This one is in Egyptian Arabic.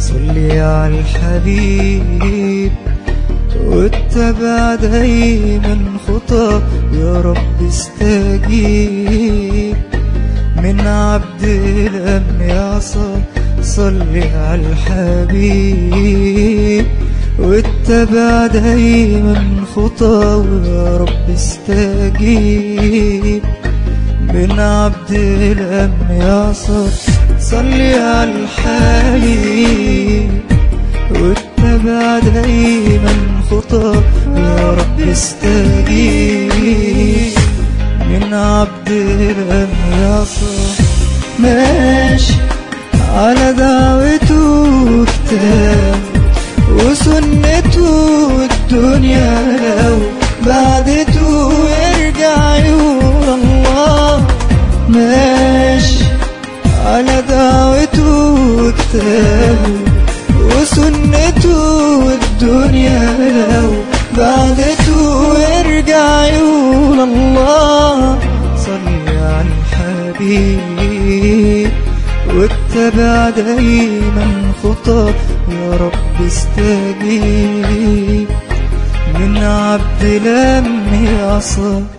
صلي على الحبيب واتبع دايما خطى يا رب استجيب من عبد لم يعصى صلي على الحبيب واتبع دايما خطى يا رب استجيب من عبد لم يعصى صلي على الحبيب واتبع دايما خطى يا رب استجيب من عبد لم يعصى ماشي على دعوته كتاب وسنته الدنيا لو بعدته يرجع يقول الله ماشي على دعوته كتابه وسنته الدنيا لو بعدته يرجع يقول الله صلي على الحبيب واتبع دايما خطى يا رب استجيب من عبد لم يعصى